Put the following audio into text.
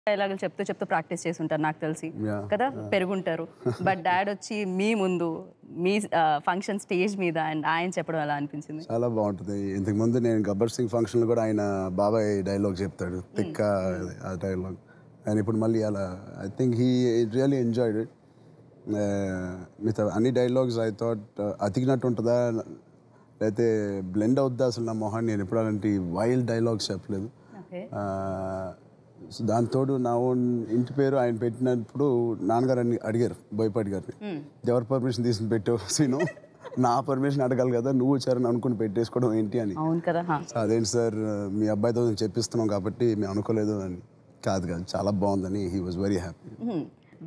డైలాగులు చెప్తూ చెప్తూ ప్రాక్టీస్ చేసి ఉంటారు నాకు తెలిసి Yeah, కదా పెరుగుంటారు బట్ డాడ్ వచ్చి మీ ముందు మీ ఫంక్షన్ స్టేజ్ మీద అండ్ ఆయన చెప్పడం ఎలా అనిపించింది చాలా బాగుంటుంది ఇంతకు ముందు నేను గబ్బర్ సింగ్ ఫంక్షన్లో కూడా ఆయన బాబాయ్ డైలాగ్ చెప్తాడు తిక్క ఆ డైలాగ్ ఆయన ఇప్పుడు మళ్ళీ అలా I think he really enjoyed it మిగతా అన్ని డైలాగ్స్ ఐ థాట్ అతికినట్టు ఉంటుందా లేకపోతే బ్లెండ్ అవుద్దా అసలు నా మొహాన్ని నేను ఎప్పుడు అలాంటి వైల్డ్ డైలాగ్స్ చెప్పలేదు ఓకే సో దాంతోడు నా ఓన్ ఇంటి పేరు ఆయన పెట్టినప్పుడు నాన్నగారు అని అడిగారు బోయపాటి గారిని ఎవరి పర్మిషన్ తీసుకుని పెట్టావు సీను నా పర్మిషన్ అడగాలి కదా నువ్వు వచ్చారని అనుకుని పెట్టేసుకోవడం ఏంటి అని అవును కదా హా. సో అదేంటి సార్ మీ అబ్బాయితో నేను చెప్పిస్తున్నాం కాబట్టి మేము అనుకోలేదు అని కాదు కాదు చాలా బాగుందని he was very happy hmm.